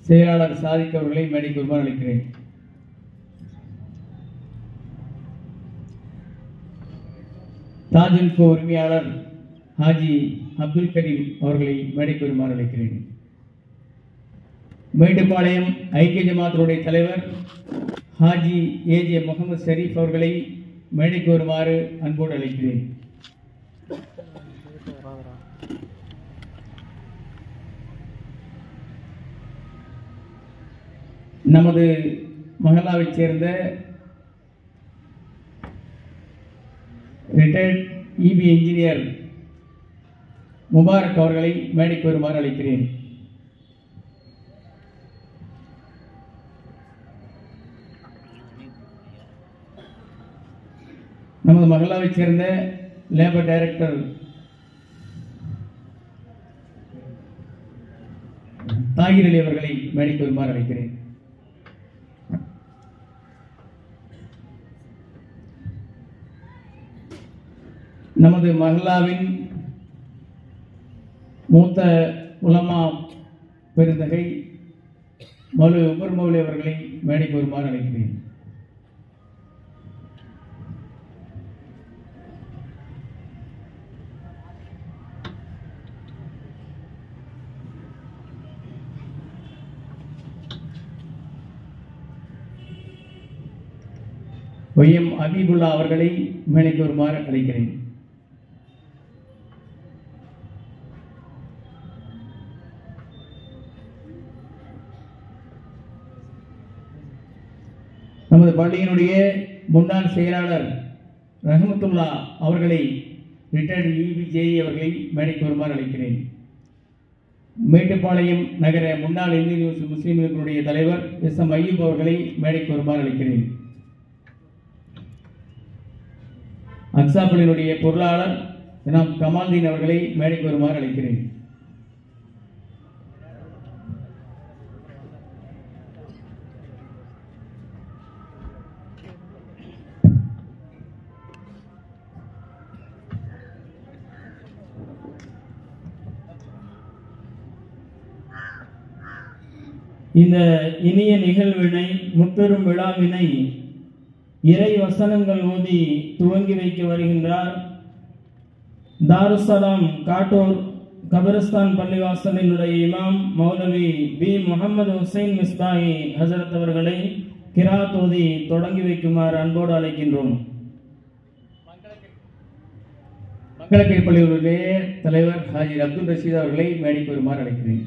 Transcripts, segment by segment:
செயலாளர் சாதிக் அவர்களை மேடைக்கு வருமாறு அழைக்கிறேன் தாஜுல் கோ உரிமையாளர் ஹாஜி அப்துல் கரீம் அவர்களை மேடைக்கு வருமாறு அழைக்கிறேன் மேட்டுப்பாளையம் ஐக்கிய ஜமாத்தினுடைய தலைவர் ஹாஜி ஏஜே முகமது ஷரீஃப் அவர்களை மேடைக்கு வருமாறு அன்போடு அழைக்கிறேன் நமது மகளாவைச் சேர்ந்த ரிட்டையர்ட் இபி இன்ஜினியர் முபாரக் அவர்களை மேடைக்கு வருமாறு அழைக்கிறேன் நமது மகளாவைச் சேர்ந்த லேபர் டைரக்டர் தாகிர் அலி அவர்களை மேடைக்கு வருமாறு அழைக்கிறேன் நமது மஹல்லாவின் மூத்த உலமா பெருந்தகை மௌலு உமர் மௌலி அவர்களை மேடைக்கு வருமாறு அழைக்கிறேன் ஒய்எம் அபீபுல்லா அவர்களை மேடைக்கு வருமாறு அழைக்கிறேன் நமது பள்ளியினுடைய முன்னாள் செயலாளர் ரஹமத்துல்லா அவர்களை ரிட்டையர்டு யூபிஜேஇ அவர்களை மேடைக்கு வருமாறு அழைக்கிறேன் மேட்டுப்பாளையம் நகர முன்னாள் இந்திய நியூஸ் முஸ்லீம்களுடைய தலைவர் எஸ் எம் ஐயூப் அவர்களை மேடைக்கு வருமாறு அழைக்கிறேன் அக்சாபலினுடைய பொருளாளர் நாம் கமால்தீன் அவர்களை மேடைக்கு வருமாறு அழைக்கிறேன் இந்த இனிய நிகழ்வினை முப்பெரும் விழாவினை இறை வசனங்கள் ஓதி துவங்கி வைக்க வருகின்றார் தாருசலாம் காட்டூர் கபரஸ்தான் பள்ளிவாசலினுடைய இமாம் மௌலவி பி முகமது ஹுசைன் மிஸ்பாஹி ஹசரத் அவர்களை கிராத் ஓதி தொடங்கி வைக்குமாறு அன்போடு அழைக்கின்றோம் மக்களக்கை பள்ளிகளுடைய தலைவர் ஹாஜி அப்துல் ரஷீத் அவர்களை மேடைக்கு வருமாறு அழைக்கிறேன்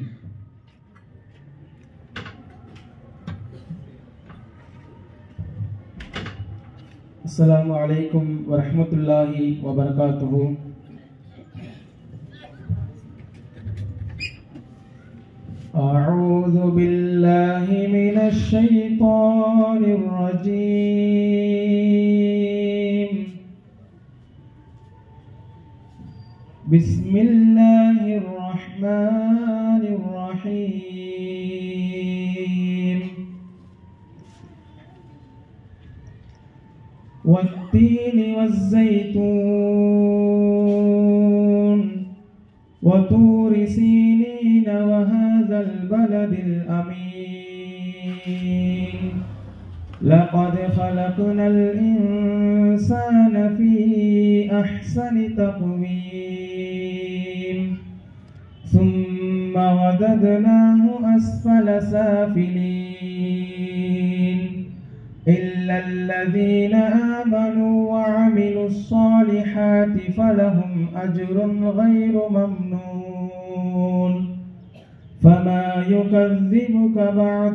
السلام عليكم ورحمة الله وبركاته أعوذ بالله من الشيطان الرجيم بسم الله الرحمن الرحيم والتين والزيتون وطور سينين وهذا البلد الأمين لقد خلقنا الإنسان في أحسن تقويم ثم رددناه أسفل سافلين إلا الذين آمنوا وعملوا الصالحات فلهم أجر غير ممنون فما يكذبك بعد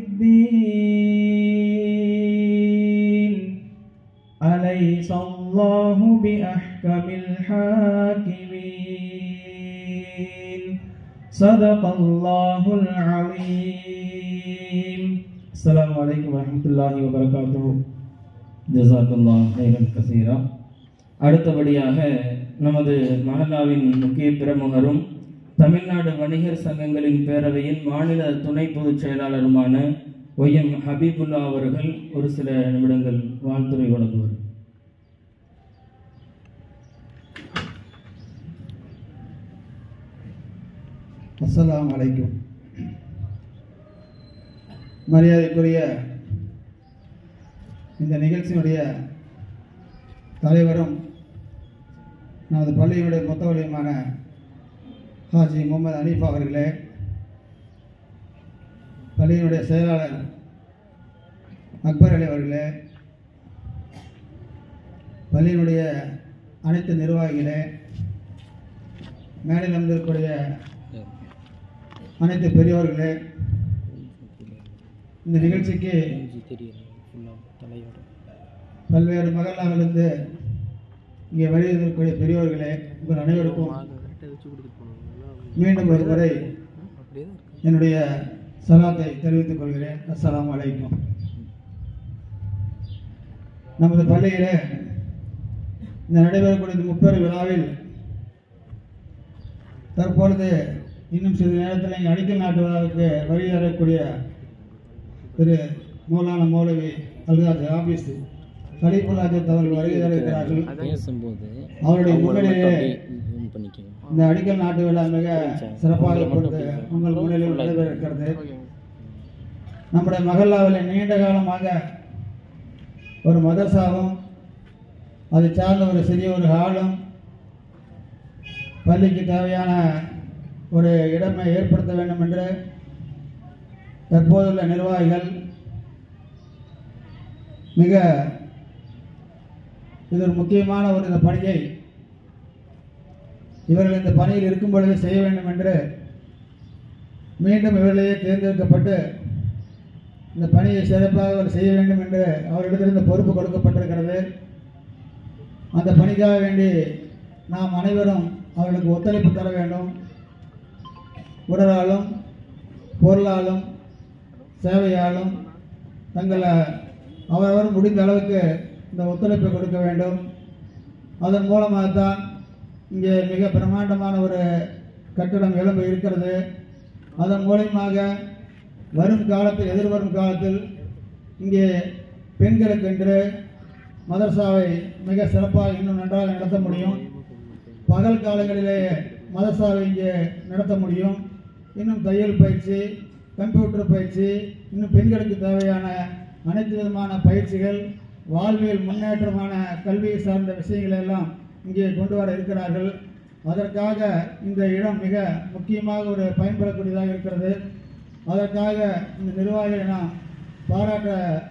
بالدين أليس الله بأحكم الحاكمين صدق الله العظيم السلام عليكم ورحمة الله وبركاته ஜசாக்குல்லா ஹைரன் கசீரா அடுத்தபடியாக நமது மஹல்லாவின் முக்கிய பிரமுகரும் தமிழ்நாடு வணிகர் சங்கங்களின் பேரவையின் மாநில துணை பொதுச் செயலாளருமான ஒய்எம் ஹபீபுல்லா அவர்கள் ஒரு சில நிமிடங்கள் வாழ்த்துறை வழங்குவார் السلام عليكم மரியாதைக்குரிய இந்த நிகழ்ச்சியினுடைய தலைவரும் நமது பள்ளியினுடைய மொத்தவழியுமான ஹாஜி முகமது அனீஃப் அவர்களே பள்ளியினுடைய செயலாளர் அக்பர் அலி அவர்களே பள்ளியினுடைய அனைத்து நிர்வாகிகளே மேடையில் அமர்ந்திருக்கக்கூடிய அனைத்து பெரியவர்களே இந்த நிகழ்ச்சிக்கு பல்வேறு மகளாவிலிருந்து இங்கே வருகிறக்கூடிய பெரியவர்களே உங்கள் அனைவருக்கும் மீண்டும் ஒரு முறை என்னுடைய சலாத்தை தெரிவித்துக் கொள்கிறேன் அஸ்ஸலாமு அலைக்கும் நமது பள்ளியிலே இந்த நடைபெறக்கூடிய இந்த முப்பெரு விழாவில் தற்பொழுது இன்னும் சிறிது நேரத்தில் இங்கே அடிக்கல் நாட்டு விழாவுக்கு வருகை தரக்கூடிய திரு மௌலான மௌலவி அல்காஜ் ஆபீஸ் கலீபுல் அஜத் அவர்கள் வருகை தர இருக்கிறார்கள் பேசும்போது அவருடைய முன்னிலையிலே ஜூம் பண்ணிக்கோங்க இந்த அடிக்கல் நாட்டு விழா மிக சிறப்பாக பொழுது உங்கள் முன்னிலையில் நடைபெற இருக்கிறது நம்முடைய மகல்லாவில் நீண்ட காலமாக ஒரு மதரசாவும் அதை சார்ந்த ஒரு சிறிய ஒரு ஹாலும் பள்ளிக்கு தேவையான ஒரு இடமை ஏற்படுத்த வேண்டும் என்று தற்போதுள்ள நிர்வாகிகள் மிக இது ஒரு முக்கியமான ஒரு இந்த பணியை இவர்கள் இந்த பணியில் இருக்கும் பொழுது செய்ய வேண்டும் என்று மீண்டும் இவர்களையே தேர்ந்தெடுக்கப்பட்டு இந்த பணியை சிறப்பாக அவர் செய்ய வேண்டும் என்று அவரிடத்தில் இந்த பொறுப்பு கொடுக்கப்பட்டிருக்கிறது அந்த பணிக்காக வேண்டி நாம் அனைவரும் அவர்களுக்கு ஒத்துழைப்பு தர வேண்டும் உடலாலும் பொருளாலும் சேவையாலும் தங்களை அவரவர் முடிந்த அளவுக்கு இந்த ஒத்துழைப்பை கொடுக்க வேண்டும் அதன் மூலமாகத்தான் இங்கே மிக பிரம்மாண்டமான ஒரு கட்டடம் எழும்ப இருக்கிறது அதன் மூலயமாக வரும் காலத்தில் எதிர்வரும் காலத்தில் இங்கே பெண்களுக்கென்று மதரசாவை மிக சிறப்பாக இன்னும் நன்றாக நடத்த முடியும் பகல் காலங்களிலே மதரசாவை இங்கே நடத்த முடியும் இன்னும் தையல் பயிற்சி கம்ப்யூட்டர் பயிற்சி இன்னும் பெண்களுக்கு தேவையான அனைத்து விதமான பயிற்சிகள் வாழ்வியல் முன்னேற்றமான கல்வியை சார்ந்த விஷயங்களை எல்லாம் இங்கே கொண்டு வர இருக்கிறார்கள் அதற்காக இந்த இடம் மிக முக்கியமாக ஒரு பயன்படக்கூடியதாக இருக்கிறது அதற்காக இந்த நிர்வாகிகளை நாம் பாராட்ட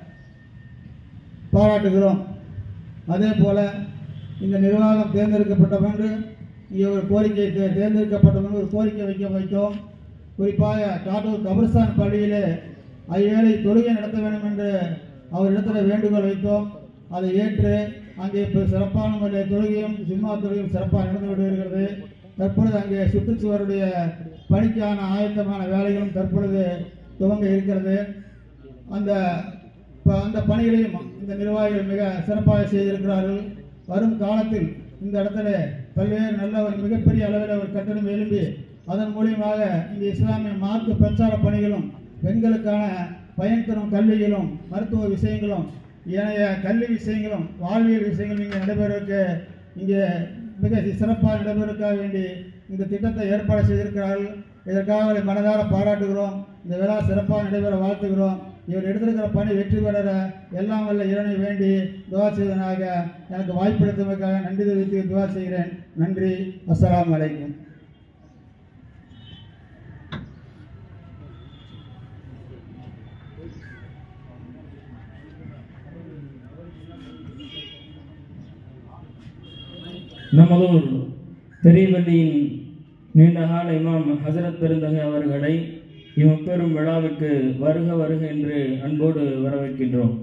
பாராட்டுகிறோம் அதே போல இந்த நிர்வாகம் தேர்ந்தெடுக்கப்பட்டவென்று இங்கே ஒரு கோரிக்கை தே- தேர்ந்தெடுக்கப்பட்டவென்று ஒரு கோரிக்கை வைக்க வைத்தோம் குறிப்பாக காட்டூர் கபிரஸ்தான் பள்ளியிலே ஐவேளை தொழுகை நடத்த வேண்டும் என்று அவரிடத்தில் வேண்டுகோள் வைத்தோம் அதை ஏற்று அங்கே இப்போ சிறப்பான முறையில் தொழுகையும் சும்மா தொழுகையும் சிறப்பாக நடந்து கொண்டு வருகிறது தற்பொழுது அங்கே சுற்றுச்சுவருடைய பணிக்கான ஆயத்தமான வேலைகளும் தற்பொழுது துவங்க இருக்கிறது அந்த இப்போ அந்த பணிகளையும் இந்த நிர்வாகிகள் மிக சிறப்பாக செய்திருக்கிறார்கள் வரும் காலத்தில் இந்த இடத்துல பல்வேறு நல்ல ஒரு மிகப்பெரிய அளவில் ஒரு கட்டணம் எழும்பி அதன் மூலியமாக இந்த இஸ்லாமிய மார்க்க பிரச்சார பணிகளும் பெண்களுக்கான பயன் தரும் கல்விகளும் மருத்துவ விஷயங்களும் ஏனைய கல்வி விஷயங்களும் வாழ்வியல் விஷயங்களும் இங்கே நடைபெறவுக்கு இங்கே மிக சிறப்பாக நடைபெறவுக்காக வேண்டி இந்த திட்டத்தை ஏற்பாடு செய்திருக்கிறார்கள் இதற்காக அவரை மனதார பாராட்டுகிறோம் இந்த விழா சிறப்பாக நடைபெற வாழ்த்துகிறோம் இவர் எடுத்திருக்கிற பணி வெற்றி பெற எல்லாம் வல்ல இறைவனை வேண்டி துவா செய்வதனாக எனக்கு வாய்ப்பளித்தமைக்காக நன்றி தெரிவித்து துவா செய்கிறேன் நன்றி அஸ்ஸலாமு அலைக்கும் நமதூர் பெரியவள்ளியின் நீண்டகால இமாம் ஹசரத் பெருந்தகை அவர்களை இம்மப்பெரும் விழாவுக்கு வருக வருக என்று அன்போடு வரவேற்கின்றோம்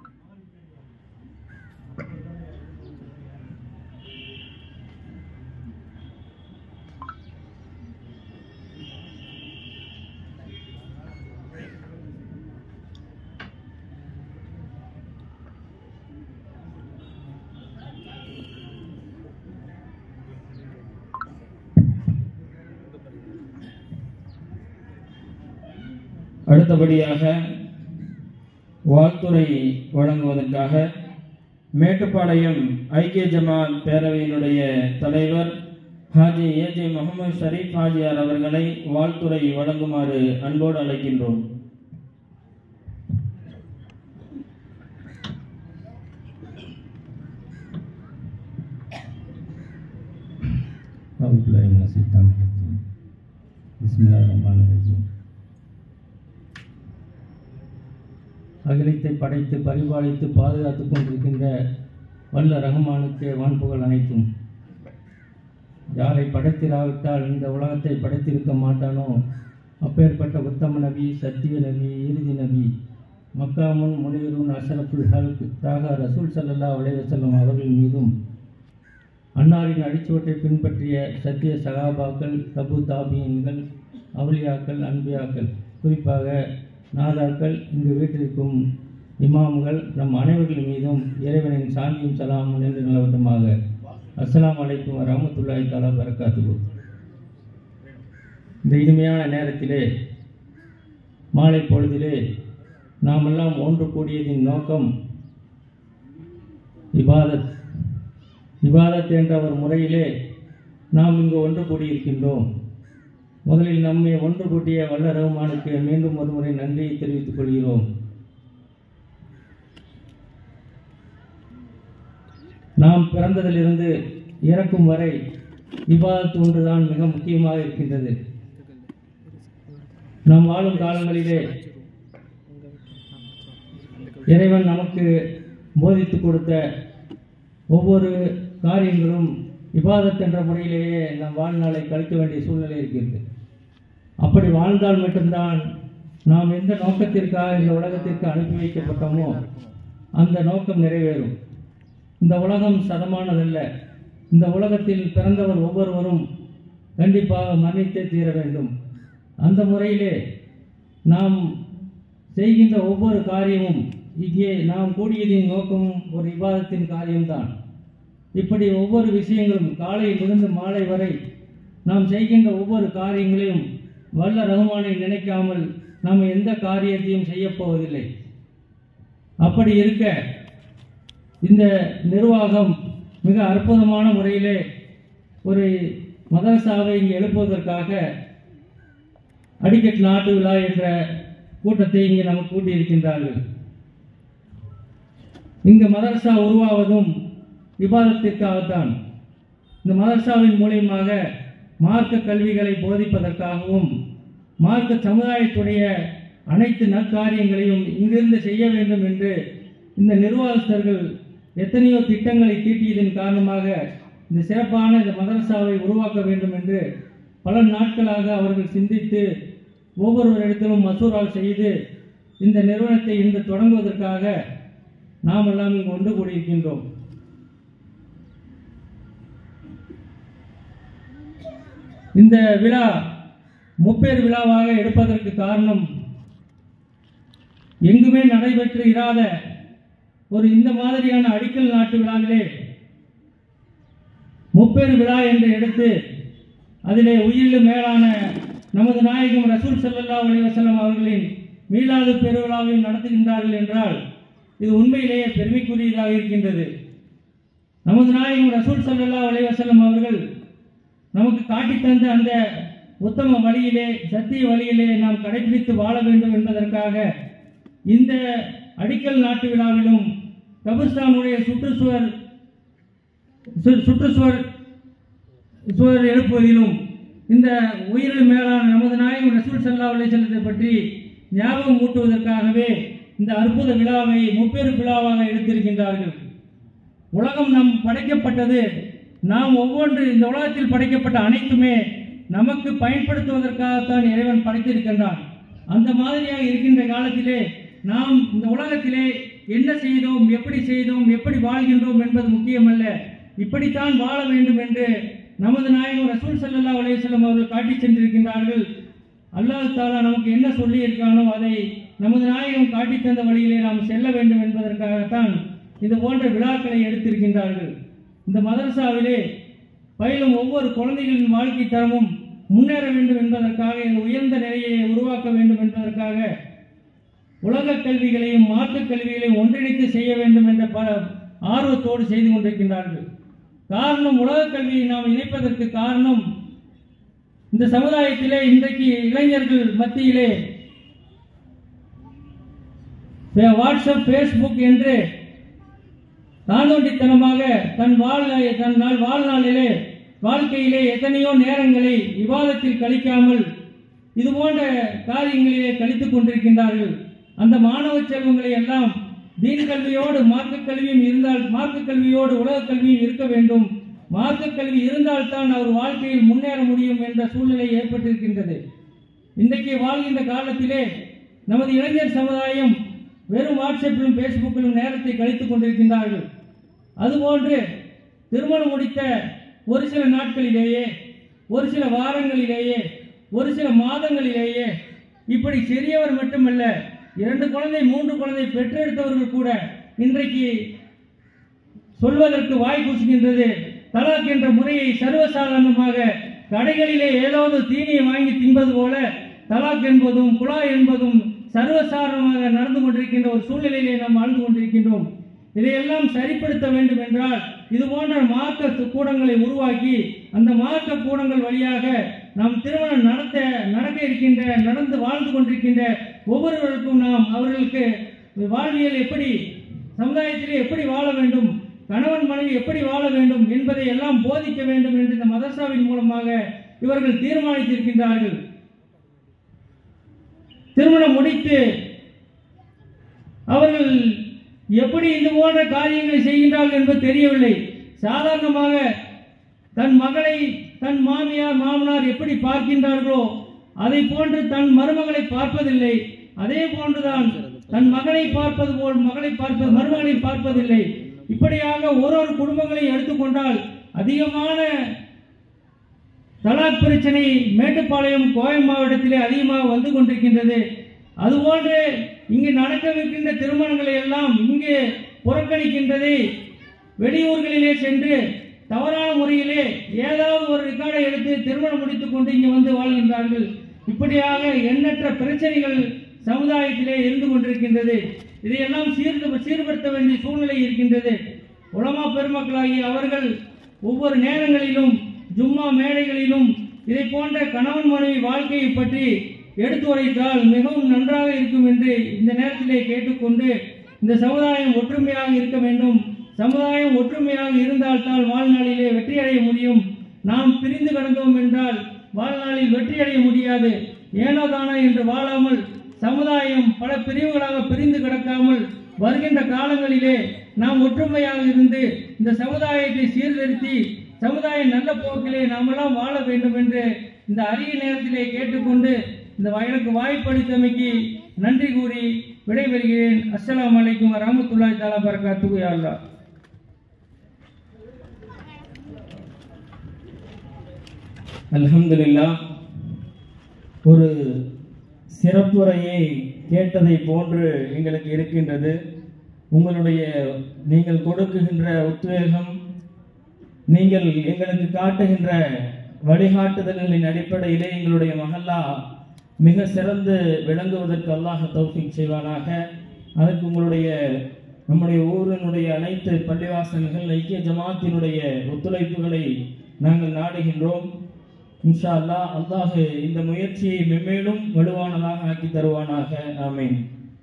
அடுத்தபடியாக வாழ்த்துறை வழங்குவதற்காக மேட்டுப்பாளையம் ஐக்கிய ஜமாத் பேரவையினுடைய தலைவர் ஹாஜி ஏஜே முகமது ஷரீப் ஹாஜியார் அவர்களை வாழ்த்துறை வழங்குமாறு அன்போடு அழைக்கின்றோம் பிஸ்மில்லா ரஹ்மான் ரஹீம் அகிலத்தை படைத்து பரிபாலித்து பாதுகாத்து கொண்டிருக்கின்ற வல்ல ரஹ்மானுக்கு வான்புகள் அனைத்தும் யாரை படைத்திராவிட்டால் இந்த உலகத்தை படைத்திருக்க மாட்டானோ அப்பேற்பட்ட உத்தம நபி சத்திய நபி இறுதி நபி மக்காமுன் முனிவருன் அஷரஃபுல் ஹல்க் தாக ரசூல் ஸல்லல்லாஹு அலைஹி வஸல்லம் அவர்கள் மீதும் அன்னாரின் அடிச்சுவட்டை பின்பற்றிய சத்திய சகாபாக்கள் தபு தாபியன்கள் அவுலியாக்கள் அன்பியாக்கள் குறிப்பாக நாதாக்கள் இங்கு வீட்டிற்கும் இமாம்கள் நம் அனைவர்கள் மீதும் இறைவனின் சாந்தியும் சலாமும் என்று நிலவட்டமாக அஸ்ஸலாமு அலைக்கும் வரமத்துல்லாஹி தஆலா பரக்காத்துஹு இந்த இனிமையான நேரத்திலே மாலை பொழுதிலே நாமெல்லாம் ஒன்று கூடியதின் நோக்கம் இபாதத் இபாதத் என்ற ஒரு முறையிலே நாம் இங்கு ஒன்று கூடியிருக்கின்றோம் முதலில் நம்மை ஒன்று கூட்டிய வல்ல ரஹ்மானுக்கு மீண்டும் ஒரு முறை நன்றியை தெரிவித்துக் கொள்கிறோம் நாம் பிறந்ததிலிருந்து இறக்கும் வரை இபாதத் ஒன்றுதான் மிக முக்கியமாக இருக்கின்றது நாம் வாழும் காலங்களிலே இறைவன் நமக்கு போதித்து கொடுத்த ஒவ்வொரு காரியங்களும் இபாதத் என்ற முறையிலேயே நம் வாழ்நாளை கழிக்க வேண்டிய சூழ்நிலை இருக்கிறது அப்படி வாழ்ந்தால் மட்டும்தான் நாம் எந்த நோக்கத்திற்காக இந்த உலகத்திற்கு அனுப்பி வைக்கப்பட்டோமோ அந்த நோக்கம் நிறைவேறும் இந்த உலகம் சதமானதல்ல இந்த உலகத்தில் பிறந்தவர் ஒவ்வொருவரும் கண்டிப்பாக மரணித்தே தீர வேண்டும் அந்த முறையிலே நாம் செய்கின்ற ஒவ்வொரு காரியமும் இங்கே நாம் கூடியதின் நோக்கமும் ஒரு விவாதத்தின் காரியம்தான் இப்படி ஒவ்வொரு விஷயங்களும் காலையிலிருந்து மாலை வரை நாம் செய்கின்ற ஒவ்வொரு காரியங்களையும் வல்ல ரகுமானை நினைக்காமல் நாம் எந்த காரியத்தையும் செய்யப் போவதில்லை அப்படி இருக்க இந்த நிர்வாகம் மிக அற்புதமான முறையிலே ஒரு மதரசாவை இங்கே எழுப்புவதற்காக அடிக்கட் நாட்டு விழா என்ற கூட்டத்தை இங்கே நமக்கு கூட்டியிருக்கின்றார்கள் இங்கு மதரசா உருவாவதும் விவாதத்திற்காகத்தான் இந்த மதரசாவின் மூலியமாக மார்க்க கல்விகளை போதிப்பதற்காகவும் மார்க்க சமுதாயத்துடைய அனைத்து நற்காரியங்களையும் இங்கிருந்து செய்ய வேண்டும் என்று இந்த நிர்வாகஸ்தர்கள் எத்தனையோ திட்டங்களை தீட்டியதன் காரணமாக இந்த சிறப்பான இந்த மதரசாவை உருவாக்க வேண்டும் என்று பல நாட்களாக அவர்கள் சிந்தித்து ஒவ்வொருவரிடத்திலும் மசூரா செய்து இந்த நிறுவனத்தை இன்று தொடங்குவதற்காக நாம் எல்லாம் இங்கு ஒன்று கூடியிருக்கின்றோம் இந்த விழா முப்பேர் விழாவாக எடுப்பதற்கு காரணம் எங்குமே நடைபெற்று இராத ஒரு இந்த மாதிரியான அடிக்கல் நாட்டு விழாவிலே முப்பேர் விழா என்று எடுத்து அதிலே உயிரிலும் மேலான நமது நாயகம் ரசூல் ஸல்லல்லாஹு அலைஹி வஸல்லம் அவர்களின் மீளாது பெருவிழாவையும் நடத்துகின்றார்கள் என்றால் இது உண்மையிலேயே பெருமைக்குரியதாக இருக்கின்றது நமது நாயகம் ரசூல் ஸல்லல்லாஹு அலைஹி வஸல்லம் அவர்கள் நமக்கு காட்டித் தந்த அந்த உத்தம வழியிலே சத்திய வழியிலே நாம் கடைபிடித்து வாழ வேண்டும் என்பதற்காக இந்த அடிக்கல் நாட்டு விழாவிலும் கபிர்ஸ்தானுடைய சுற்றுச்சுவர் சு- சுற்றுச்சுவர் சுவர் எழுப்புவதிலும் இந்த உயிரில் மேலான நமது நாயகம் ரசூல் சல்லா அலிசல்லத்தை பற்றி ஞாபகம் ஊட்டுவதற்காகவே இந்த அற்புத விழாவை முப்பெரு விழாவாக எடுத்திருக்கின்றார்கள் உலகம் நம் படைக்கப்பட்டது நாம் ஒவ்வொன்று இந்த உலகத்தில் படைக்கப்பட்ட அனைத்துமே நமக்கு பயன்படுத்துவதற்காகத்தான் இறைவன் படைத்திருக்கின்றான் அந்த மாதிரியாக இருக்கின்ற காலத்திலே நாம் இந்த உலகத்திலே என்ன செய்தோம் எப்படி செய்தோம் எப்படி வாழ்கின்றோம் என்பது முக்கியமல்ல இப்படித்தான் வாழ வேண்டும் என்று நமது நாயகம் ரசூல் ஸல்லல்லாஹு அலைஹி வஸல்லம் அவர்கள் காட்டிச் சென்றிருக்கின்றார்கள் அல்லாஹ் தாலா நமக்கு என்ன சொல்லியிருக்கானோ அதை நமது நாயகம் காட்டித் தந்த வழியிலே நாம் செல்ல வேண்டும் என்பதற்காகத்தான் இது போன்ற விழாக்களை எடுத்திருக்கின்றார்கள் இந்த மதரசாவிலே பயிலும் ஒவ்வொரு குழந்தைகளின் வாழ்க்கை தரமும் முன்னேற வேண்டும் என்பதற்காக இந்த உயர்ந்த நிலையை உருவாக்க வேண்டும் என்பதற்காக உலக கல்விகளையும் மாற்றுக் கல்விகளையும் ஒன்றிணைத்து செய்ய வேண்டும் என்ற ப ஆர்வத்தோடு செய்து கொண்டிருக்கின்றார்கள் காரணம் உலக கல்வியை நாம் இணைப்பதற்கு காரணம் இந்த சமுதாயத்திலே இன்றைக்கு இளைஞர்கள் மத்தியிலே ஃபே- வாட்ஸ்அப் ஃபேஸ்புக் என்று தானோண்டித்தனமாக தன் வாழ் தன் நாள் வாழ்நாளிலே வாழ்க்கையிலே எத்தனையோ நேரங்களை விவாதத்தில் கழிக்காமல் இது போன்ற காரியங்களிலே கழித்துக் கொண்டிருக்கின்றார்கள் அந்த மாணவ செல்வங்களை எல்லாம் தீன் கல்வியோடு மார்க்க கல்வியும் இருந்தால் மார்க்க கல்வியோடு உலக கல்வியும் இருக்க வேண்டும் மார்க்க கல்வி இருந்தால்தான் அவர் வாழ்க்கையில் முன்னேற முடியும் என்ற சூழ்நிலை ஏற்பட்டிருக்கின்றது இன்றைக்கு வாழ்கின்ற காலத்திலே நமது இளைஞர் சமுதாயம் வெறும் வாட்ஸ்அப்பிலும் ஃபேஸ்புக்கிலும் நேரத்தை கழித்துக் கொண்டிருக்கின்றார்கள் அதுபோன்று திருமணம் முடித்த ஒரு சில நாட்களிலேயே ஒரு சில வாரங்களிலேயே ஒரு சில மாதங்களிலேயே இப்படி சிறியவர் மட்டுமல்ல இரண்டு குழந்தை மூன்று குழந்தை பெற்றெடுத்தவர்கள் கூட இன்றைக்கு சொல்வதற்கு வாய் கூசுகின்றது தலாக் என்ற முறையை சர்வசாதாரணமாக கடைகளிலே ஏதாவது தீனியை வாங்கி தின்பது போல தலாக் என்பதும் குழாய் என்பதும் சர்வசாதாரணமாக நடந்து கொண்டிருக்கின்ற ஒரு சூழ்நிலையிலே நாம் வாழ்ந்து கொண்டிருக்கின்றோம் இதையெல்லாம் சரிப்படுத்த வேண்டும் என்றால் இது போன்ற மார்க்க கூடங்களை உருவாக்கி அந்த மார்க்க கூடங்கள் வழியாக நாம் திருமணம் நடத்த நடக்க இருக்கின்ற நடந்து வாழ்ந்து கொண்டிருக்கின்ற ஒவ்வொருவருக்கும் நாம் அவர்களுக்கு வாழ்வியல் எப்படி சமுதாயத்திலே எப்படி வாழ வேண்டும் கணவன் மனைவி எப்படி வாழ வேண்டும் என்பதை எல்லாம் போதிக்க வேண்டும் என்று இந்த மதரசாவின் மூலமாக இவர்கள் தீர்மானித்திருக்கின்றார்கள் திருமணம் முடித்து அவர்கள் எப்படி இந்த போன்ற காரியங்களை செய்கின்றார்கள் என்பது தெரியவில்லை சாதாரணமாக தன் மகளை தன் மாமியார் மாமனார் எப்படி பார்க்கின்றார்களோ அதை போன்று தன் மருமகளை பார்ப்பதில்லை அதே போன்றுதான் தன் மகனை பார்ப்பது போல் மகளை பார்ப்பது மருமகளை பார்ப்பதில்லை இப்படியாக ஒரு ஒரு குடும்பங்களை எடுத்துக்கொண்டால் அதிகமான தலாக் பிரச்சனை மேட்டுப்பாளையம் கோயம் மாவட்டத்திலே அதிகமாக வந்து கொண்டிருக்கின்றது அதுபோன்று இங்கு நடக்கவிருக்கின்ற திருமணங்களை எல்லாம் இங்கே புறக்கணிக்கின்றதை வெளியூர்களிலே சென்று தவறான முறையிலே ஏதாவது ஒரு ரெக்கார்டை எடுத்து திருமணம் முடித்துக் கொண்டு இங்கே வந்து வாழ்கின்றார்கள் இப்படியாக எண்ணற்ற பிரச்சனைகள் சமுதாயத்திலே இருந்து கொண்டிருக்கின்றது இதையெல்லாம் சீர்து சீர்படுத்த வேண்டிய சூழ்நிலை இருக்கின்றது உலமா பெருமக்களாகி அவர்கள் ஒவ்வொரு நேரங்களிலும் ஜும்மா மேடைகளிலும் இதை போன்ற கணவன் மனைவி வாழ்க்கையை பற்றி எடுத்துரைத்தால் மிகவும் நன்றாக இருக்கும் என்று இந்த நேரத்திலே கேட்டுக்கொண்டு இந்த சமுதாயம் ஒற்றுமையாக இருக்க வேண்டும் சமுதாயம் ஒற்றுமையாக இருந்தால்தான் வாழ்நாளிலே வெற்றியடைய முடியும் நாம் பிரிந்து கிடந்தோம் என்றால் வாழ்நாளில் வெற்றியடைய முடியாது ஏனோ தானோ என்று வாழாமல் சமுதாயம் பல பிரிவுகளாக பிரிந்து கிடக்காமல் வருகின்ற காலங்களிலே நாம் ஒற்றுமையாக இருந்து இந்த சமுதாயத்தை சீர்திருத்தி சமுதாயம் நல்ல போக்கிலே நாமெல்லாம் வாழ வேண்டும் என்று இந்த அரிய நேரத்திலே கேட்டுக்கொண்டு இந்த எனக்கு வாய்ப்பளித்தமைக்கு நன்றி கூறி விடைபெறுகிறேன் அஸ்ஸலாமு அலைக்கும் வரமத்துல்லாஹி தஆலா பரக்காத்துஹு யா அல்லாஹ் அல்ஹம்துலில்லா ஒரு சிறப்புரையை கேட்டதை போன்று எங்களுக்கு இருக்கின்றது உங்களுடைய நீங்கள் கொடுக்குகின்ற உத்வேகம் நீங்கள் எங்களுக்கு காட்டுகின்ற வழிகாட்டுதல்களின் அடிப்படையிலே எங்களுடைய மஹல்லா மிக சிறந்து விளங்குவதற்கு அல்லாஹ் தௌஃபீக் செய்வானாக அதற்கு உங்களுடைய நம்முடைய ஊரினுடைய அனைத்து பள்ளிவாசல்கள் ஐக்கிய ஜமாத்தினுடைய ஒத்துழைப்புகளை நாங்கள் நாடுகின்றோம் இன்ஷா அல்லாஹ் அல்லாஹ் இந்த முயற்சியை மென்மேலும் வலுவானதாக ஆக்கி தருவானாக ஆமீன்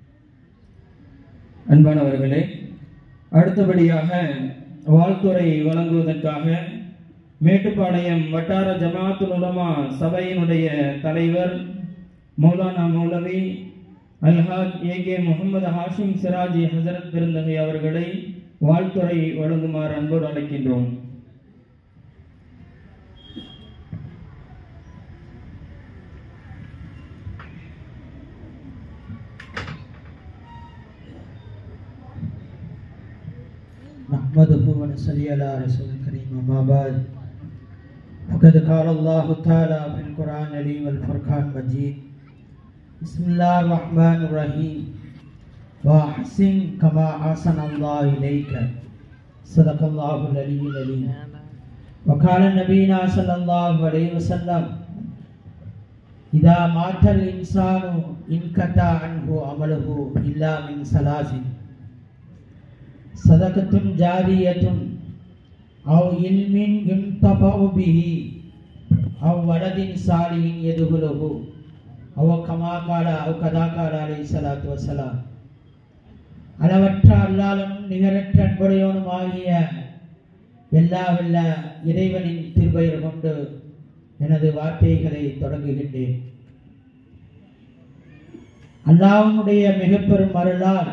அன்பானவர்களே அடுத்தபடியாக வாழ்த்துறை வழங்குவதற்காக மேட்டுப்பாளையம் வட்டார ஜமாத்துல் உலமா சபையினுடைய தலைவர் மௌலானா மௌலவி அல்ஹாஜ் ஏ கே முகமது ஹாஷிம் சிராஜி ஹசரத் பெருந்தகை அவர்களை வாழ்த்துறை வழங்குமாறு அன்போடு அழைக்கின்றோம் نحمده ونصلي على رسول الكريم أما بعد فقد قال الله تعالى في القرآن العليم والفرقان المجيد بسم الله الرحمن الرحيم وأحسن كما أحسن الله إليك صدق الله العلي العليم وقال نبينا صلى الله عليه وسلم إذا مات الإنسان انقطع عنه عمله إلا من ثلاث صدقة جارية أو علم ينتفع به أو ولد صالح يدخله أو كما قال أو كذا قال عليه الصلاة والسلام அளவற்ற அல்லாலும் நிகரற்ற அன்புடையவனும் ஆகிய எல்லா வல்ல இறைவனின் திருப்பெயர் கொண்டு எனது வார்த்தைகளை தொடங்குகின்றேன் அல்லாஹ்வுடைய மிக பெரும் அருளால்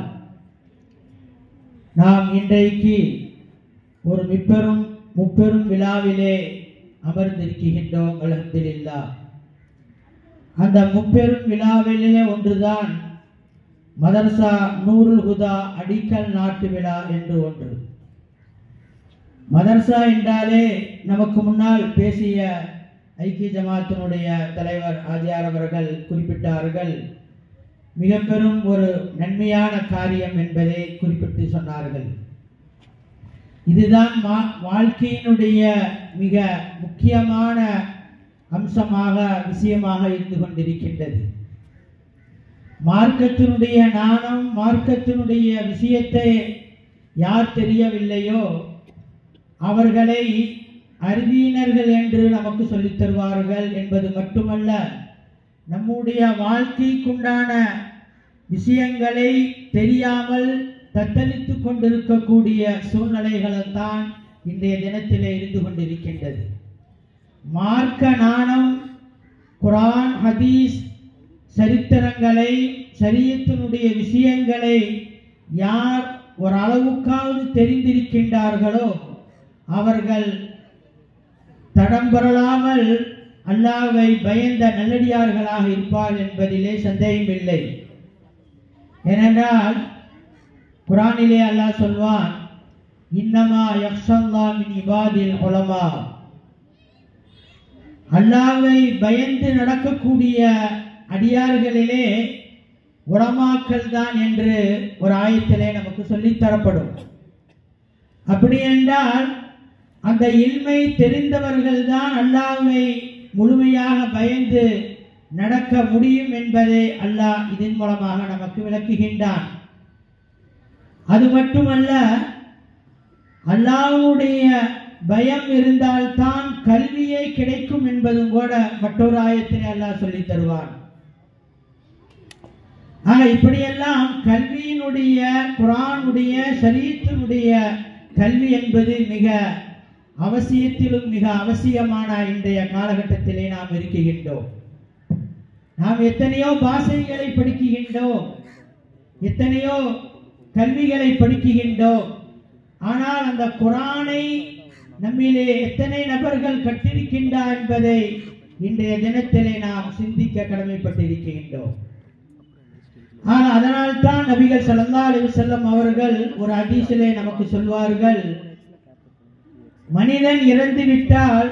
நாம் இன்றைக்கு ஒரு மிப்பெரும் முப்பெரும் விழாவிலே அமர்ந்திருக்கின்றோம் அலமதுல்லா அந்த முப்பெரும் விழாவிலே ஒன்றுதான் மதர்சா நூருல் ஹுதா அடிக்கல் நாட்டு விழா என்று ஒன்று மதர்சா என்றாலே நமக்கு முன்னால் பேசிய ஐக்கிய ஜமாத்தினுடைய தலைவர் ஆதியார் அவர்கள் குறிப்பிட்டார்கள் மிக பெரும் ஒரு நன்மையான காரியம் என்பதை குறிப்பிட்டு சொன்னார்கள் இதுதான் மா வாழ்க்கையினுடைய மிக முக்கியமான அம்சமாக விஷயமாக இருந்து கொண்டிருக்கின்றது மார்க்கத்தினுடைய நாணம் மார்க்கத்தினுடைய விஷயத்தை யார் தெரியவில்லையோ அவர்களை அறிவியினர்கள் என்று நமக்கு சொல்லித் தருவார்கள் என்பது மட்டுமல்ல நம்முடைய வாழ்க்கைக்குண்டான விஷயங்களை தெரியாமல் தத்தளித்து கொண்டிருக்கக்கூடிய சூழ்நிலைகளத்தான் இன்றைய தினத்திலே இருந்து கொண்டிருக்கின்றது மார்க்க நாணம் குரான் ஹதீஸ் சரித்திரங்களை சரியத்தினுடைய விஷயங்களை யார் ஒரு அளவுக்காவது தெரிந்திருக்கின்றார்களோ அவர்கள் தடம் புரளாமல் அல்லாவை பயந்த நல்லடியார்களாக இருப்பார் என்பதிலே சந்தேகமில்லை ஏனென்றால் குரானிலே அல்லாஹ் சொல்வான் இன்னமா யக்ஷல்லா மின் இபாதில் உலமா அல்லாவை பயந்து நடக்கக்கூடிய அடியார்களிலே உலமாக்கள் தான் என்று ஒரு ஆயத்திலே நமக்கு சொல்லித் தரப்படும் அப்படி என்றால் அந்த இல்மை தெரிந்தவர்கள் தான் அல்லாவை முழுமையாக பயந்து நடக்க முடியும் என்பதை அல்லாஹ் இதன் மூலமாக நமக்கு விளக்குகின்றான் அது மட்டுமல்ல அல்லாஹ்வுடைய பயம் இருந்தால்தான் கல்வியே கிடைக்கும் என்பதும் கூட மற்றொரு ஆயத்தினை அல்லாஹ் சொல்லித் தருவான் ஆக இப்படியெல்லாம் கல்வியினுடைய குரானுடைய சரீரத்தினுடைய கல்வி என்பது மிக அவசியத்திலும் மிக அவசியமான இன்றைய காலகட்டத்திலே நாம் இருக்கின்றோம் நாம் எத்தனையோ பாஷைகளை படிக்குகின்றோம் எத்தனையோ கல்விகளை படிக்குகின்றோம் ஆனால் அந்த குரானை நம்மிலே எத்தனை நபர்கள் கற்றிருக்கின்றார் என்பதை இன்றைய தினத்திலே நாம் சிந்திக்க கடமைப்பட்டிருக்கின்றோம் ஆனால் அதனால் தான் நபிகள் ஸல்லல்லாஹு அலைஹி வஸல்லம் அவர்கள் ஒரு ஹதீஸிலே நமக்கு சொல்வார்கள் மனிதன் இறந்து விட்டால்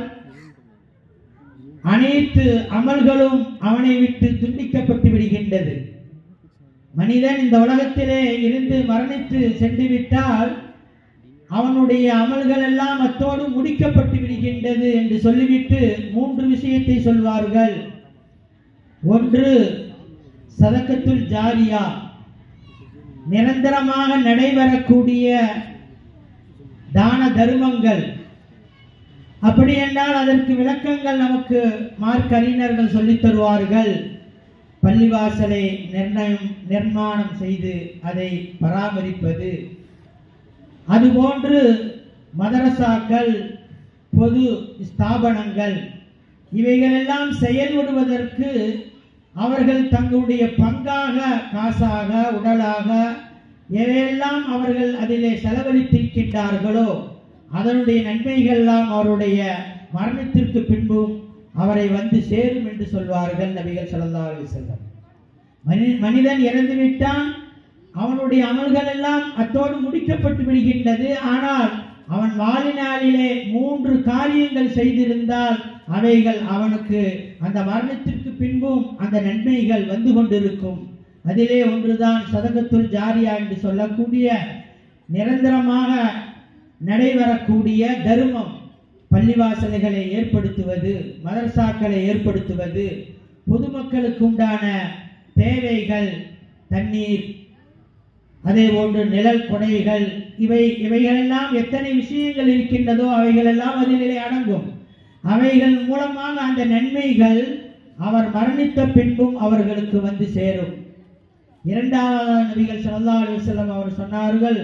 அனைத்து அமல்களும் அவனை விட்டு துண்டிக்கப்பட்டு விடுகின்றது மனிதன் இந்த உலகத்திலே இருந்து மரணித்து சென்று விட்டால் அவனுடைய அமல்கள் எல்லாம் அத்தோடு முடிக்கப்பட்டு விடுகின்றது என்று சொல்லிவிட்டு மூன்று விஷயத்தை சொல்வார்கள் ஒன்று சதக்கத்துல் ஜாரியா நிரந்தரமாக நடைபெறக்கூடிய தான தர்மங்கள் அப்படி என்றால் அதற்கு விளக்கங்கள் நமக்கு மார்க் அறிஞர்கள் சொல்லித் தருவார்கள் பள்ளிவாசலை நிர்ணயம் நிர்மாணம் செய்து அதை பராமரிப்பது அதுபோன்று மதரசாக்கள் பொது ஸ்தாபனங்கள் இவைகளெல்லாம் செயல்படுவதற்கு அவர்கள் தங்களுடைய பங்காக காசாக உடலாக எவையெல்லாம் அவர்கள் அதிலே செலவழித்திருக்கின்றார்களோ அதனுடைய நன்மைகள் எல்லாம் அவருடைய மரணத்திற்கு பின்பும் அவரை வந்து சேரும் என்று சொல்வார்கள் நபிகள் ஸல்லல்லாஹு அலைஹி வஸல்லம் மனி மனிதன் இறந்து விட்டான் அவனுடைய அமல்கள் எல்லாம் அத்தோடு முடிக்கப்பட்டு விடுகின்றது ஆனால் அவன் வாழ்நாளிலே மூன்று காரியங்கள் செய்திருந்தால் அவைகள் அவனுக்கு அந்த மரணத்திற்கு பின்பும் அந்த நன்மைகள் வந்து கொண்டிருக்கும் அதிலே ஒன்றுதான் சதகத்துல் ஜாரியா என்று சொல்லக்கூடிய நிரந்தரமாக நடைபெறக்கூடிய தர்மம் பள்ளிவாசல்களை ஏற்படுத்துவது மதரசாக்களை ஏற்படுத்துவது பொதுமக்களுக்கு உண்டான தேவைகள் தண்ணீர் அதே போன்று நிழல் கொடைகள் இவை இவைகளெல்லாம் எத்தனை விஷயங்கள் இருக்கின்றதோ அவைகளெல்லாம் அதிலே அடங்கும் அவைகள் மூலமாக அந்த நன்மைகள் அவர் மரணித்த பின்பும் அவர்களுக்கு வந்து சேரும் இரண்டாவது நபிகள் ஸல்லல்லாஹு அலைஹி வஸல்லம் அவர் சொன்னார்கள்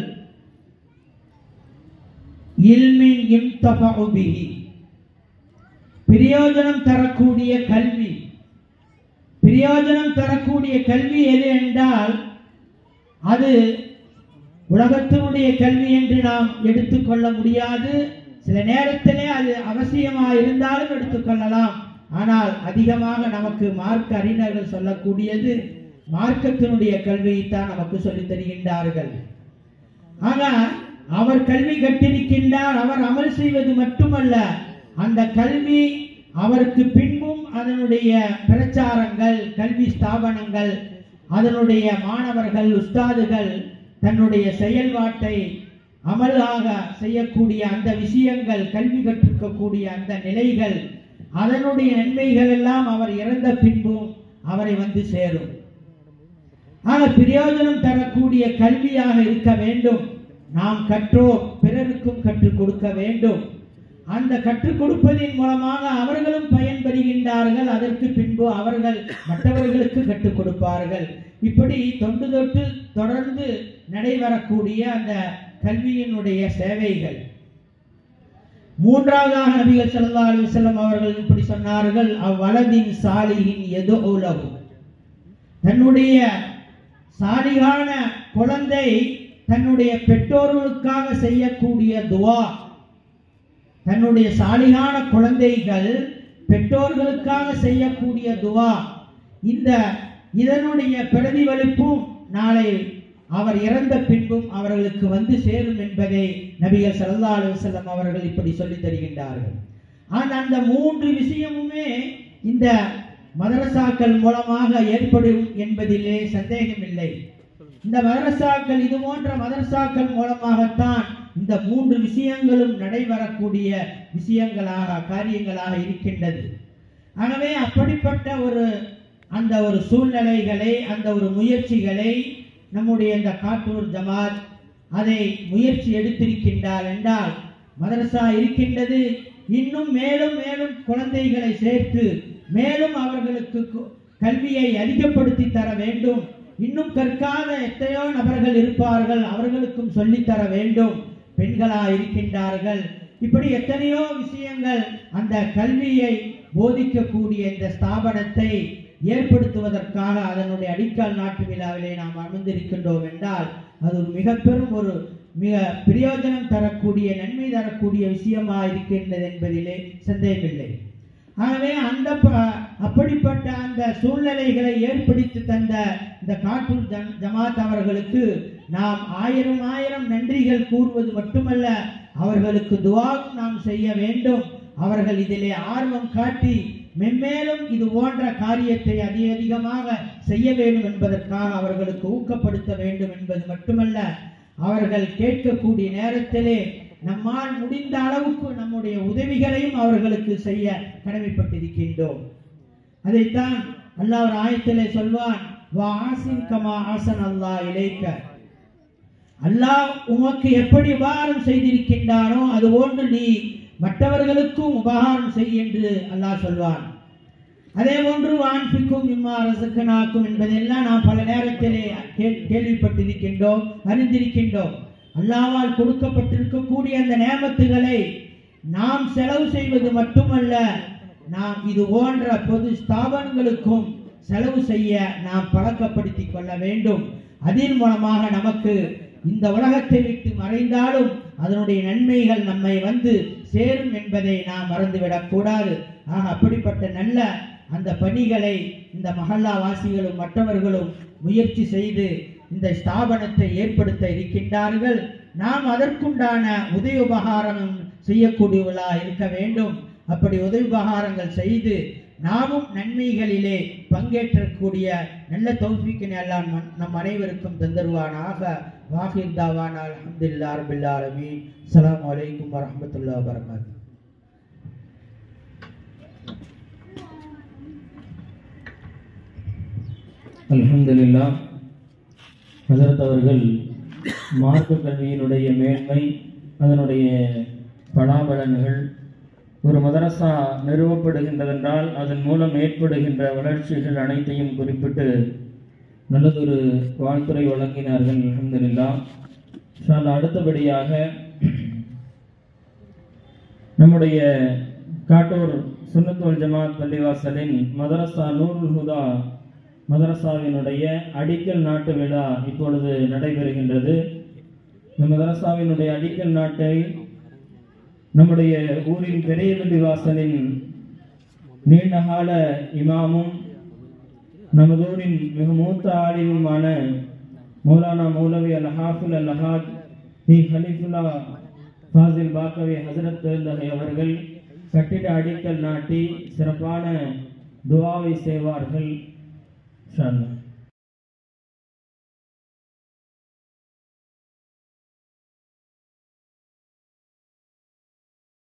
இல்மின் யுன்தஃபஉ பிஹி பிரயோஜனம் தரக்கூடிய கல்வி பிரயோஜனம் தரக்கூடிய கல்வி எது என்றால் அது உலகத்தினுடைய கல்வி என்று நாம் எடுத்துக்கொள்ள முடியாது சில நேரத்திலே அது அவசியமாக இருந்தாலும் எடுத்துக்கொள்ளலாம் ஆனால் அதிகமாக நமக்கு மார்க்க அறிஞர்கள் சொல்லக்கூடியது மார்க்கத்தினுடைய கல்வியைத்தான் நமக்கு சொல்லித் தருகின்றார்கள் ஆனால் அவர் கல்வி கற்றிருக்கின்றார் அவர் அமல் செய்வது மட்டுமல்ல அந்த கல்வி அவருக்கு பின்பும் அதனுடைய பிரச்சாரங்கள் கல்வி ஸ்தாபனங்கள் அதனுடைய மாணவர்கள் உஸ்தாதுகள் தன்னுடைய செயல்பாட்டை அமலாக செய்யக்கூடிய அந்த விஷயங்கள் கல்வி கற்றுக்கக்கூடிய அந்த நிலைகள் அதனுடைய நன்மைகள் எல்லாம் அவர் இறந்த பின்பும் அவரை வந்து சேரும் ஆக பிரயோஜனம் தரக்கூடிய கல்வியாக இருக்க வேண்டும் நாம் கற்றோம் பிறருக்கும் கற்றுக் கொடுக்க வேண்டும் அந்த கற்றுக் கொடுப்பதின் மூலமாக அவர்களும் பயன்பெறுகின்றார்கள் அதற்கு பின்பு அவர்கள் மற்றவர்களுக்கு கற்றுக் கொடுப்பார்கள் இப்படி தொண்டு தொட்டு தொடர்ந்து நடைபெறக்கூடிய அந்த கல்வியினுடைய சேவைகள் மூன்றாவதாக நபிகள் ஸல்லல்லாஹு அலைஹி வஸல்லம் அவர்கள் இப்படி சொன்னார்கள் அவ்வளதின் சாலிகின் எது உலகு தன்னுடைய சாலிகான குழந்தை தன்னுடைய பெற்றோர்களுக்காக செய்யக்கூடிய துவா தன்னுடைய சாலிகான குழந்தைகள் பெற்றோர்களுக்காக செய்யக்கூடிய துவா இந்த இதனுடைய பிரதிபலிப்பும் நாளை அவர் இறந்த பின்பும் அவர்களுக்கு வந்து சேரும் என்பதை நபிகள் ஸல்லல்லாஹு அலைஹி வஸல்லம் அவர்கள் இப்படி சொல்லித் தருகின்றார்கள் ஆனால் அந்த மூன்று விஷயமுமே இந்த மதரசாக்கள் மூலமாக ஏற்படும் என்பதிலே சந்தேகமில்லை இந்த மதரசாக்கள் இது போன்ற மதரசாக்கள் மூலமாகத்தான் இந்த மூன்று விஷயங்களும் நடைபெறக்கூடிய விஷயங்களாக காரியங்களாக இருக்கின்றது ஆகவே அப்படிப்பட்ட ஒரு அந்த ஒரு சூழ்நிலைகளை அந்த ஒரு முயற்சிகளை நம்முடைய இந்த காட்டூர் ஜமாத் அதை முயற்சி எடுத்திருக்கின்றார் என்றால் மதரசா இருக்கின்றது இன்னும் மேலும் மேலும் குழந்தைகளை சேர்த்து மேலும் அவர்களுக்கு கு- கல்வியை அதிகப்படுத்தி தர வேண்டும் இன்னும் கற்காத எத்தனையோ நபர்கள் இருப்பார்கள் அவர்களுக்கும் சொல்லித் தர வேண்டும் பெண்களா இருக்கின்றார்கள் இப்படி எத்தனையோ விஷயங்கள் அந்த கல்வியை போதிக்கக்கூடிய இந்த ஸ்தாபனத்தை ஏற்படுத்துவதற்காக அதனுடைய அடிக்கால் நாட்டு விழாவிலே நாம் அமர்ந்திருக்கின்றோம் என்றால் அது ஒரு மிக பெரும் ஒரு மிக பிரயோஜனம் தரக்கூடிய நன்மை தரக்கூடிய விஷயமா இருக்கின்றது என்பதிலே சந்தேகமில்லை ஆகவே அந்த ப- அப்படிப்பட்ட அந்த சூழ்நிலைகளை ஏற்படுத்தி தந்த இந்த காட்டூர் ஜம் ஜமாத் அவர்களுக்கு நாம் ஆயிரம் ஆயிரம் நன்றிகள் கூறுவது மட்டுமல்ல அவர்களுக்கு துவாவும் நாம் செய்ய வேண்டும் அவர்கள் இதிலே ஆர்வம் காட்டி மென்மேலும் இது போன்ற காரியத்தை அதிக அதிகமாக செய்ய வேண்டும் என்பதற்காக அவர்களுக்கு ஊக்கப்படுத்த வேண்டும் என்பது மட்டுமல்ல அவர்கள் கேட்கக்கூடிய நேரத்திலே நம்மால் முடிந்த அளவுக்கு நம்முடைய உதவிகளையும் அவர்களுக்கு செய்ய கடமைப்பட்டிருக்கின்றோம் அதைத்தான் அல்லாஹ் ஒரு ஆயத்திலே சொல்வான் வா ஆசின் கமா ஆசன் அல்லாஹ் இலைக்க அல்லாஹ் உமக்கு எப்படி உபகாரம் செய்திருக்கின்றானோ அதுபோன்று நீ மற்றவர்களுக்கும் உபகாரம் செய் என்று அல்லாஹ் சொல்வான் அதே போன்று வான்பிக்கும் இம்மா ரசக்கனாக்கும் என்பதெல்லாம் நாம் பல நேரத்திலே கே- கேள்விப்பட்டிருக்கின்றோம் அறிந்திருக்கின்றோம் அல்லாவால் கொடுக்கப்பட்டிருக்கக்கூடிய அந்த நேமத்துகளை நாம் செலவு செய்வது மட்டுமல்ல நாம் இது போன்ற பொது ஸ்தாபனங்களுக்கும் செலவு செய்ய நாம் பழக்கப்படுத்திக் கொள்ள வேண்டும் அதன் மூலமாக நமக்கு இந்த உலகத்தை விட்டு மறைந்தாலும் அதனுடைய நன்மைகள் நம்மை வந்து சேரும் என்பதை நாம் மறந்துவிடக் கூடாது ஆக அப்படிப்பட்ட நல்ல அந்த பணிகளை இந்த மஹல்லா வாசிகளும் மற்றவர்களும் முயற்சி செய்து இந்த ஸ்தாபனத்தை ஏற்படுத்த இருக்கின்றார்கள் நாம் அதற்குண்டான உதவி உபகாரம் செய்யக்கூடியவர்களா இருக்க வேண்டும் அப்படி உதவி உபகாரங்கள் செய்து நாமும் நன்மைகளிலே பங்கேற்றக்கூடிய நல்ல தௌஃபீக்கினை எல்லாம் நம்- நம் அனைவருக்கும் தந்தருவானாக வாஹிர் தாவானா அல்ஹம்துலில்லாஹ் ரபில் ஆலமீன் அஸ்ஸலாமு அலைக்கும் வரஹ்மத்துல்லாஹி வபரகாத்துஹு அல்ஹம்துலில்லா ஹசரத் அவர்கள் மார்க்க கல்வியினுடைய மேன்மை அதனுடைய பலாபலன்கள் ஒரு மதரசா நிறுவப்படுகின்றதென்றால் அதன் மூலம் ஏற்படுகின்ற வளர்ச்சிகள் அனைத்தையும் குறிப்பிட்டு நல்லதொரு வாழ்த்துரை வழங்கினார்கள் அல்ஹம்துலில்லா இன்ஷா அல்லாஹ் அடுத்தபடியாக நம்முடைய காட்டூர் சுன்னத்துல் ஜமாத் பள்ளிவாசலின் மதரசா நூருல் ஹுதா மதரசாவினுடைய அடிக்கல் நாட்டு விழா இப்பொழுது நடைபெறுகின்றது இந்த மதரசாவினுடைய அடிக்கல் நாட்டை நம்முடைய ஊரின் பெரிய வாசலின் நீண்டகால இமாமும் நமது ஊரின் மிக மூத்த ஆலிமுமான மௌலானா மௌலவி அல் ஹாஃபில் அல் ஹாத் தி ஹலிஃபுல்லா ஃபாசில் பாக்கவி ஹசரத் பெருந்தகை அவர்கள் கட்டிட அடிக்கல் நாட்டி சிறப்பான துவாவை செய்வார்கள் இன்ஷா அல்லாஹ்.